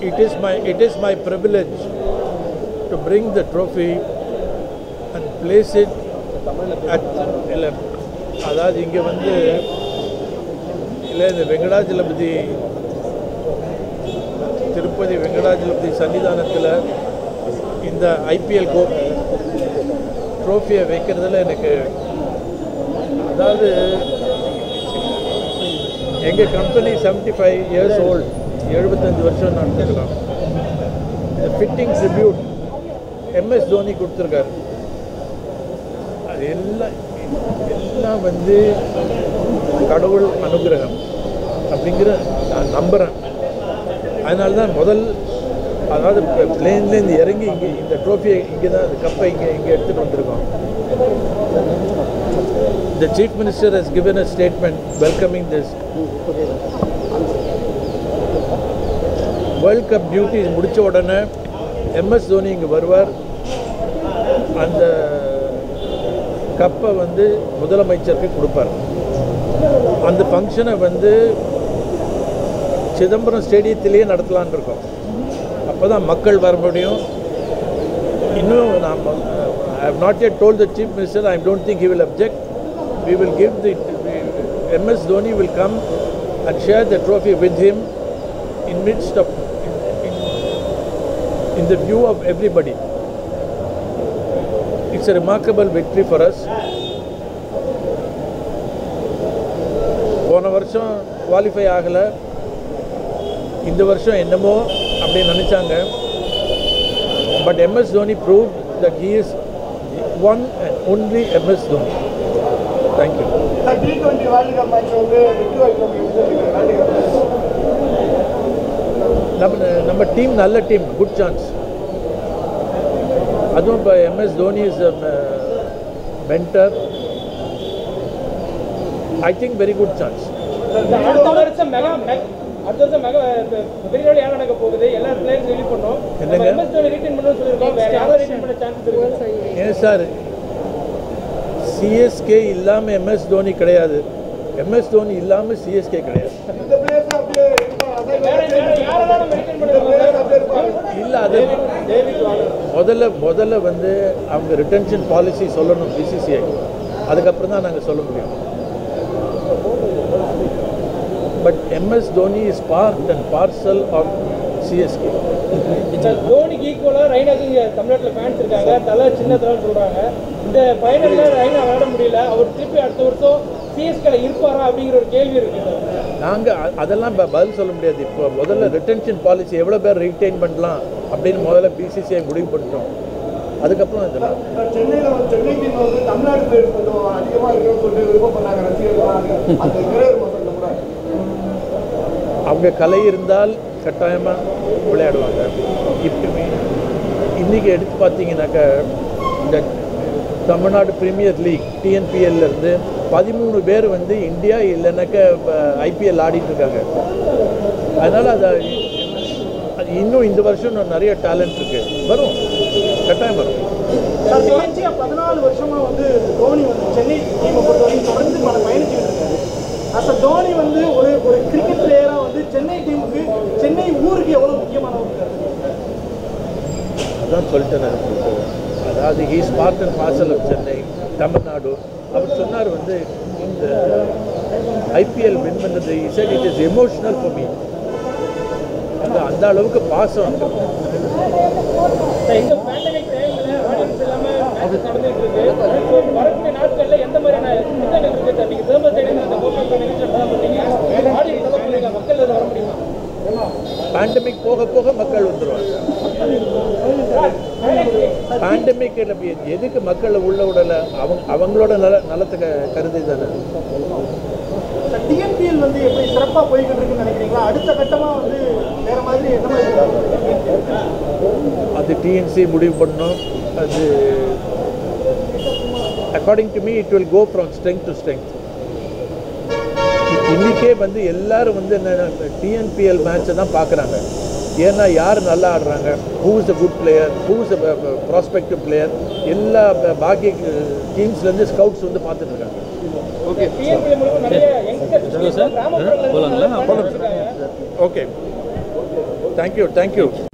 it is my it is my privilege to bring the trophy and place it at இல்லை அதாவது இங்கே வந்து இல்லை இந்த வெங்கடாஜலபதி திருப்பதி வெங்கடாஜலபதி சன்னிதானத்தில் இந்த ஐபிஎல் கோ ட்ரோஃபியை வைக்கிறதுல எனக்கு அதாவது எங்கள் company seventy five years old எழுபத்தஞ்சு வருஷம் நடந்துருக்கோம் இந்த ஃபிட்டிங் ட்ரிபியூட் எம்எஸ் தோனி கொடுத்துருக்காரு அது எல்லாம் எல்லாம் வந்து கடவுள் அனுகிரகம் அப்படிங்கிற நான் நம்புகிறேன் அதனால தான் முதல் அதாவது பிளேன்லேருந்து இறங்கி இங்கே இந்த ட்ரோஃபியை இங்கே தான் இந்த கப்பை இங்கே இங்கே எடுத்துகிட்டு வந்திருக்கோம் The Chief Minister has given a statement welcoming this. World cup duty முடித்த உடனே எம்எஸ் தோனி இங்கே வருவார் அந்த கப்பை வந்து முதலமைச்சருக்கு கொடுப்பார் அந்த ஃபங்க்ஷனை வந்து சிதம்பரம் ஸ்டேடியத்திலேயே நடத்தலான் இருக்கோம் அப்போ தான் மக்கள் வர முடியும் இன்னும் நாம் I have not yet told the chief minister i don't think he will object we will give the ms dhoni will come and share the trophy with him in midst of in, in, in the view of everybody it's a remarkable victory for us போன வருஷம் qualify ஆகலை இந்த வருஷம் என்னமோ அப்படின்னு நினச்சாங்க but MS Dhoni prove that he is one and only MS Dhoni thank you T twenty world cup match வந்து வெற்றி வாய்ப்பு வேர்ல்டு கப் நம்ம நம்ம டீம் நல்ல டீம் குட் சான்ஸ் அதுவும் இப்போ MS Dhoni is mentor I think very good chance அடுத்த வருஷம் மெகா மெக்- அடுத்த வருஷம் மெகா பெரிய லெவல் ஏன் நடக்க போகுது எல்லா பிளேயர்ஸ் ரிலீவ் பண்ணோம் என்னங்க? எம்எஸ் தோனி ரிட்டைன் பண்ணணும்னு சொல்லியிருக்கோம் வேற யாரும் ரிட்டைன் பண்ண சான்சஸ் இருக்கு ஏன் சார் சிஎஸ்கே இல்லாமல் எம்எஸ் தோனி கிடையாது எம்எஸ் தோனி இல்லாமல் சிஎஸ்கே கிடையாது இந்த பிளேயர்ஸ் அப்படியே இருப்பாங்க வேற வேற யாரெல்லாம் நம்ம ரிட்டைன் பண்ணிருக்கோம் அப்படியே இருப்பாங்க இல்லை அது டேவிட் வார்னர் முதல்ல முதல்ல வந்து அவங்க ரிட்டன்ஷன் பாலிசி சொல்லணும் பிசிசிஐ அதுக்கப்புறம் தான் நாங்கள் சொல்ல முடியும் but MS Dhoni is part and parcel of CSK இந்த தோனிக்கு ஈக்குவலா ரைனாக்கு இங்க தமிழ்நாட்டுல ஃபேன்ஸ் இருக்காங்க தலை சின்ன தலைன்னு சொல்றாங்க இந்த ஃபைனல்ல ரைனா விளையாட முடியல அவர் திருப்பி அடுத்த வருஷம் சிஎஸ்கேல இருப்பாரா அப்படிங்கிற ஒரு கேள்வி இருக்கு சார் நாங்கள் அதெல்லாம் ப- பதில் சொல்ல முடியாது இப்போ முதல்ல ரிட்டன்ஷன் பாலிசி எவ்வளோ பேர் ரிட்டைன் பண்ணலாம் அப்படின்னு முதல்ல பிசிசிஐ முடிவு பண்ணிட்டோம் அதுக்கப்புறம் இதெல்லாம் சென்னையில வந்து சென்னை டீம் வந்து தமிழ்நாடு பிளேயர்ஸ் கொஞ்சம் அதிகமா இருக்குன்னு சொல்லிட்டு விருப்பப்பட்டாங்க ரசிகர்கள் அந்த நிறைவேறுமா சார் இந்த முறை அவங்க கலை இருந்தால் கட்டாயமாக விளையாடுவாங்க இப்போ இன்றைக்கி எடுத்து பார்த்தீங்கன்னாக்கா இந்த தமிழ்நாடு பிரீமியர் லீக் டிஎன்பிஎல்ல இருந்து பதிமூணு பேர் வந்து இந்தியா இல்லைனாக்கா ஐபிஎல் ஆடிட்டு இருக்காங்க அதனால் அது அது இன்னும் இந்த வருஷம் இன்னும் நிறைய டேலண்ட் இருக்குது வரும் கட்டாயம் வரும் சார் தொடர்ச்சியா பதினாலு வருஷமா வந்து தோனி வந்து சென்னை டீமை பொறுத்தவரைக்கும் தொடர்ந்து பல பயணிச்சுட்டு இருக்காரு அஸ் தோனி வந்து ஒரு ஒரு கிரிக்கெட் பிளேயரா வந்து சென்னை டீமுக்கு சென்னை ஊருக்கு எவ்வளவு முக்கியமானவர் சார் அதான் சொல்லிட்டேன் நான் உங்களுக்கு. அதாவது he's part and parcel of Chennai Tamil Nadu அவர் சொன்னார் வந்து இந்த ஐபிஎல் வின் பண்ணது இசட் it is emotional for me அந்த அந்த அளவுக்கு பாசம் அங்கே இந்த பேண்டமிக் டைம்ல ஆடியன்ஸ் இல்லாம மேட்ச் நடந்துட்டு இருக்கு So, வரக்கூடிய நாட்கள்ல எந்த மாதிரியான திட்டங்கள் இருக்கு சார் நீங்க தேர்தல் ஸ்டேடியம் அந்த ஓப்பன் பண்ணி பண்ணீங்க ஆடியன்ஸ் எல்லாம் பண்ணுங்க மக்கள் அதை வர முடியுமா பேண்டமிக் போக போக மக்கள் வந்துடுவாங்க பேண்டமிக் எதுக்கு மக்களை உள்ள விடலை அவங்க அவங்களோட நல நலத்தை க- கருதி தானே டிஎன்பிஎல் வந்து எப்படி சிறப்பா போய்கிட்டு இருக்குன்னு நினைக்கிறீங்களா அடுத்த கட்டமா வந்து வேற மாதிரி என்ன மாதிரி அது டிஎன்சி முடிவு பண்ணோம் அது according to me it will go from strength to strength இன்றைக்கே வந்து எல்லாரும் வந்து என்ன டிஎன்பிஎல் மேட்ச்சை தான் பார்க்குறாங்க ஏன்னா யார் நல்லா ஆடுறாங்க who is a good player who is a prospective player எல்லா ப- பாக்கி டீம்ஸ்லேருந்து ஸ்கவுட்ஸ் வந்து பார்த்துட்டு இருக்காங்க டிஎன்பி மூலமா நிறைய யங்ஸ்டர்ஸ் கிராமப்புறங்கள்ல இருந்து நல்லா விளையாடிட்டு இருக்காங்க ஓகே தேங்க்யூ தேங்க்யூ